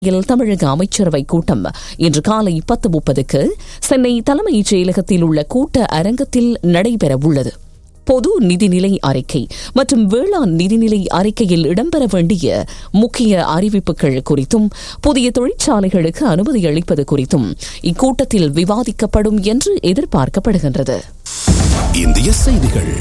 இல் தமிழக அமைச்சரவை கூட்டம் இன்று காலை பத்து முப்பதுக்கு சென்னை தலைமைச் செயலகத்தில் உள்ள கூட்ட அரங்கத்தில் நடைபெறவுள்ளது பொது நிதிநிலை அறிக்கை மற்றும் வேளாண் நிதிநிலை அறிக்கையில் இடம்பெற வேண்டிய முக்கிய அறிவிப்புகள் குறித்தும் புதிய தொழிற்சாலைகளுக்கு அனுமதி அளிப்பது குறித்தும் இக்கூட்டத்தில் விவாதிக்கப்படும் என்று எதிர்பார்க்கப்படுகின்றது இந்திய செய்திகள்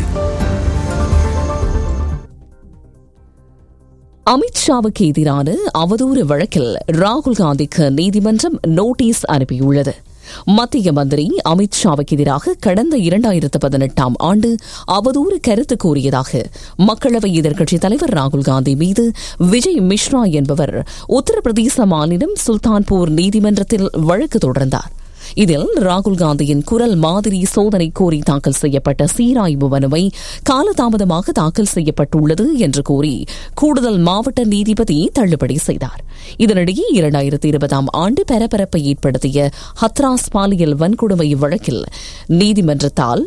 அமித்ஷாவுக்கு எதிரான அவதூறு வழக்கில் ராகுல் காந்திக்கு நீதிமன்றம் நோட்டீஸ் அனுப்பியுள்ளது மத்திய மந்திரி அமித்ஷாவுக்கு எதிராக கடந்த இரண்டாயிரத்து பதினெட்டாம் ஆண்டு அவதூறு கருத்து கூறியதாக மக்களவை எதிர்க்கட்சித் தலைவர் ராகுல் காந்தி மீது விஜய் மிஸ்ரா என்பவர் உத்தரப்பிரதேச மாநிலம் சுல்தான்பூர் நீதிமன்றத்தில் வழக்கு தொடர்ந்தார் இதில் ராகுல் காந்தியின் குரல் மாதிரி சோதனை கோரி தாக்கல் செய்யப்பட்ட சீராய்வு மனுவை காலதாமதமாக தாக்கல் செய்யப்பட்டுள்ளது என்று கூறி கூடுதல் மாவட்ட நீதிபதி தள்ளுபடி செய்தார் இதனிடையே இரண்டாயிரத்தி இருபதாம் ஆண்டு பரபரப்பை ஏற்படுத்திய ஹத்ராஸ் பாலியல் வன்கொடுமை வழக்கில் நீதிமன்றத்தால்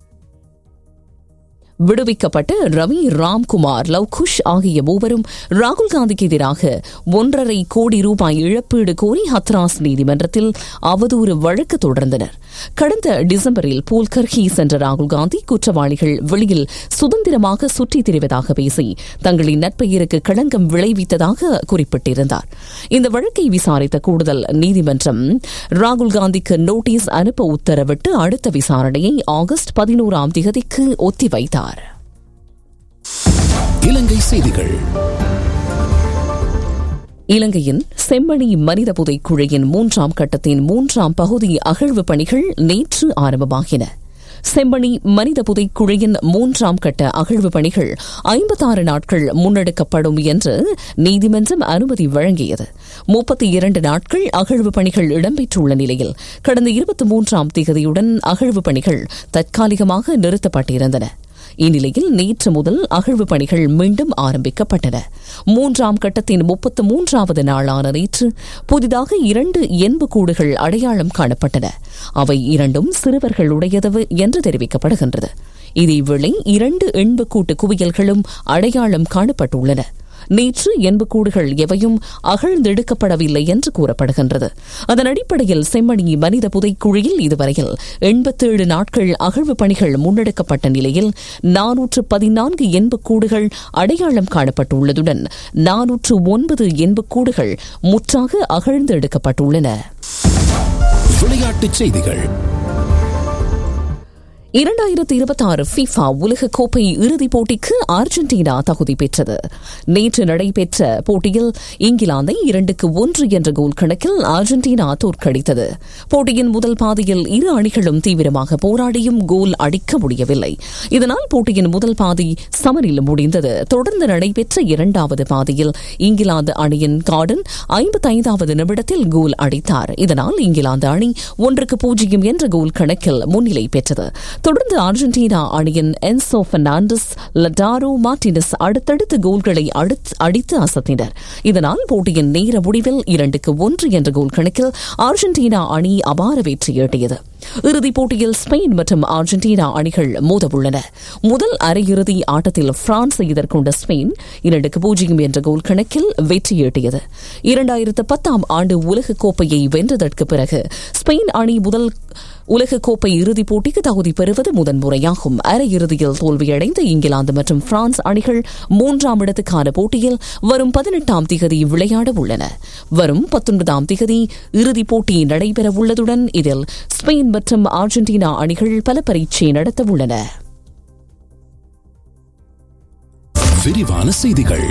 விடுவிக்கப்பட்ட ரவி ராம்குமார் லவ்குஷ் ஆகிய மூவரும் ராகுல் காந்திக்கு எதிராக ஒன்றரை கோடி ரூபாய் இழப்பீடு கோரி ஹத்ராஸ் நீதிமன்றத்தில் அவதூறு வழக்கு தொடர்ந்தனர் கடந்த டிசம்பரில் போல்கர்ஹி சென்ற ராகுல் காந்தி குற்றவாளிகள் வெளியில் சுதந்திரமாக சுற்றித் திரிவதாக பேசி தங்களின் நட்பெயருக்கு களங்கம் விளைவித்ததாக குறிப்பிட்டிருந்தார் இந்த வழக்கை விசாரித்த கூடுதல் நீதிமன்றம் ராகுல் காந்திக்கு நோட்டீஸ் அனுப்ப உத்தரவிட்டு அடுத்த விசாரணையை ஆகஸ்ட் பதினோராம் தேதிக்கு ஒத்திவைத்தார் இலங்கை செய்திகள் இலங்கையின் செம்மணி மனித புதைக்குழியின் மூன்றாம் கட்டத்தின் மூன்றாம் பகுதி அகழ்வு பணிகள் நேற்று ஆரம்பமாகின செம்மணி மனித புதைக்குழியின் மூன்றாம் கட்ட அகழ்வு பணிகள் ஐம்பத்தாறு நாட்கள் முன்னெடுக்கப்படும் என்று நீதிமன்றம் அனுமதி வழங்கியது முப்பத்தி இரண்டு நாட்கள் அகழ்வு பணிகள் இடம்பெற்றுள்ள நிலையில் கடந்த இருபத்தி மூன்றாம் தேதியுடன் அகழ்வு பணிகள் தற்காலிகமாக நிறுத்தப்பட்டிருந்தன இந்நிலையில் நேற்று முதல் அகழ்வு பணிகள் மீண்டும் ஆரம்பிக்கப்பட்டன மூன்றாம் கட்டத்தின் முப்பத்து மூன்றாவது நாளான நேற்று புதிதாக இரண்டு எண்புக்கூடுகள் அடையாளம் காணப்பட்டன அவை இரண்டும் சிறுவர்களுடையது என்று தெரிவிக்கப்படுகின்றது இதேவேளை இரண்டு எண்புக்கூட்டு குவியல்களும் அடையாளம் காணப்பட்டுள்ளன நேற்று எண்புக்கூடுகள் எவையும் அகழ்ந்தெடுக்கப்படவில்லை என்று கூறப்படுகின்றது அதன் அடிப்படையில் செம்மணி மனித புதைக்குழியில் இதுவரையில் எண்பத்தேழு நாட்கள் அகழ்வு பணிகள் முன்னெடுக்கப்பட்ட நிலையில் நானூற்று பதினான்கு எண்புக்கூடுகள் அடையாளம் காணப்பட்டுள்ளதுடன் நானூற்று ஒன்பது எண்புக்கூடுகள் முற்றாக அகழ்ந்தெடுக்கப்பட்டுள்ளன விளையாட்டுச் செய்திகள் இரண்டாயிரத்தி இருபத்தி ஆறு ஃபிஃபா உலகக்கோப்பை இறுதிப் போட்டிக்கு அர்ஜென்டினா தகுதி பெற்றது நேற்று நடைபெற்ற போட்டியில் இங்கிலாந்தை இரண்டுக்கு ஒன்று என்ற கோல் கணக்கில் அர்ஜென்டினா தோற்கடித்தது போட்டியின் முதல் பாதியில் இரு அணிகளும் தீவிரமாக போராடியும் கோல் அடிக்க முடியவில்லை இதனால் போட்டியின் முதல் பாதி சமனில் முடிந்தது தொடர்ந்து நடைபெற்ற இரண்டாவது பாதியில் இங்கிலாந்து அணியின் கார்டன் ஐம்பத்தைந்தாவது நிமிடத்தில் கோல் அடித்தார் இதனால் இங்கிலாந்து அணி ஒன்றுக்கு பூஜ்ஜியம் என்ற கோல் கணக்கில் முன்னிலை பெற்றது தொடர்ந்து அர்ஜென்டினா அணியின் என்சோ பெர்னாண்டஸ் லடாரோ மார்டினஸ் அடுத்தடுத்து கோல்களை அடித்து அசத்தினர் இதனால் போட்டியின் நேர முடிவில் இரண்டுக்கு ஒன்று என்ற கோல் கணக்கில் அர்ஜென்டினா அணி அபார வெற்றி ஈட்டியது இறுதிப் போட்டியில் ஸ்பெயின் மற்றும் அர்ஜென்டினா அணிகள் மோதவுள்ளன முதல் அரையிறுதி ஆட்டத்தில் பிரான்ஸை எதிர்கொண்ட ஸ்பெயின் இரண்டுக்கு பூஜ்ஜியம் என்ற கோல் கணக்கில் வெற்றி ஈட்டியது இரண்டாயிரத்து பத்தாம் ஆண்டு உலகக்கோப்பையை வென்றதற்கு பிறகு ஸ்பெயின் அணி முதல் உலகக்கோப்பை இறுதிப் போட்டிக்கு தகுதி பெறுவது முதன்முறையாகும் அரையிறுதியில் தோல்வியடைந்த இங்கிலாந்து மற்றும் பிரான்ஸ் அணிகள் மூன்றாம் இடத்துக்கான போட்டியில் வரும் பதினெட்டாம் திகதி விளையாட உள்ளன வரும் பத்தொன்பதாம் திகதி இறுதிப் போட்டி நடைபெற உள்ளதுடன் இதில் ஸ்பெயின் மற்றும் அர்ஜென்டினா அணிகள் பல பரீட்சை நடத்த உள்ளன விரிவான செய்திகள்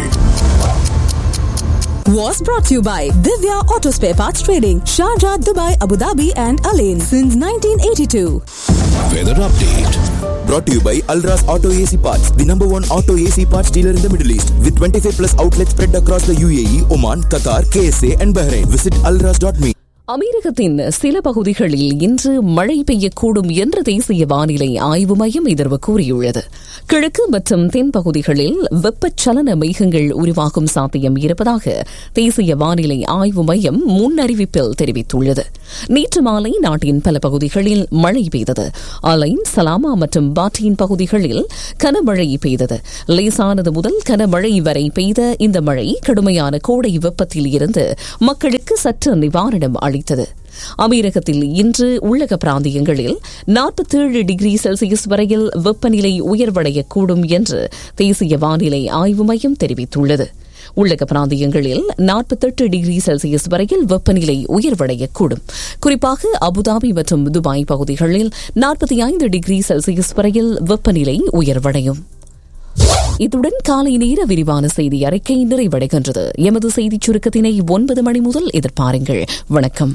was brought to you by Divya Auto Spare Parts Trading, Sharjah, Dubai, Abu Dhabi, and Alain since 1982. Weather update Brought to you by Alras Auto AC Parts, the number one auto AC parts dealer in the Middle East, with 25 plus outlets spread across the UAE, Oman, Qatar, KSA, and Bahrain. Visit alras.me. அமெரிக்கத்தின் சில பகுதிகளில் இன்று மழை பெய்யக்கூடும் என்று தேசிய வானிலை ஆய்வு மையம் எதிர்வு கூறியுள்ளது கிழக்கு மற்றும் தென் பகுதிகளில் வெப்பச்சலன மேகங்கள் உருவாகும் சாத்தியம் இருப்பதாக தேசிய வானிலை ஆய்வு மையம் முன்னறிவிப்பில் தெரிவித்துள்ளது நேற்று மாலை நாட்டின் பல பகுதிகளில் மழை பெய்தது அலைன் சலாமா மற்றும் பாட்டியின் பகுதிகளில் கனமழை பெய்தது லேசானது முதல் கனமழை வரை பெய்த இந்த மழை கடுமையான கோடை வெப்பத்தில் இருந்து மக்களுக்கு சற்று நிவாரணம் அளித்தது அமீரகத்தில் இன்று உள்ளக பிராந்தியங்களில் நாற்பத்தேழு டிகிரி செல்சியஸ் வரையில் வெப்பநிலை உயர்வடையக்கூடும் என்று தேசிய வானிலை ஆய்வு மையம் தெரிவித்துள்ளது உள்ளக பிராந்தியங்களில் நாற்பத்தெட்டு டிகிரி செல்சியஸ் வரையில் வெப்பநிலை உயர்வடையக்கூடும் குறிப்பாக அபுதாபி மற்றும் துபாய் பகுதிகளில் நாற்பத்தி ஐந்து டிகிரி செல்சியஸ் வரையில் வெப்பநிலை உயர்வடையும் இத்துடன் காலை நேர விரிவான செய்தி அறிக்கை நிறைவடைகின்றது எமது செய்திச் சுருக்கத்தினை ஒன்பது மணி முதல் எதிர்பாருங்கள் வணக்கம்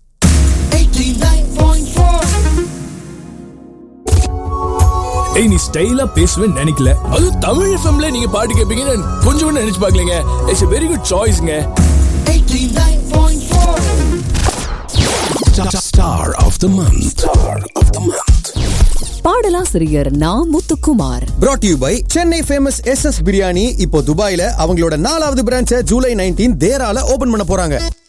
ஏய் நீ ஸ்டைலா பேசுவேன்னு நினைக்கல அது தமிழ் எஃப்எம்ல நீங்க பாட்டு கேட்பீங்கன்னு கொஞ்சம் கூட நினைச்சு பார்க்கலங்க இட்ஸ் வெரி குட் சாய்ஸ்ங்க Star of the month. Star of the month. பாடலாசிரியர் Na Muthukumar brought to you by Chennai famous S S biryani இப்போ துபாயில அவங்களோட நாலாவது பிரான்ச்சை ஜூலை நைன்டீன் தேரால ஓபன் பண்ண போறாங்க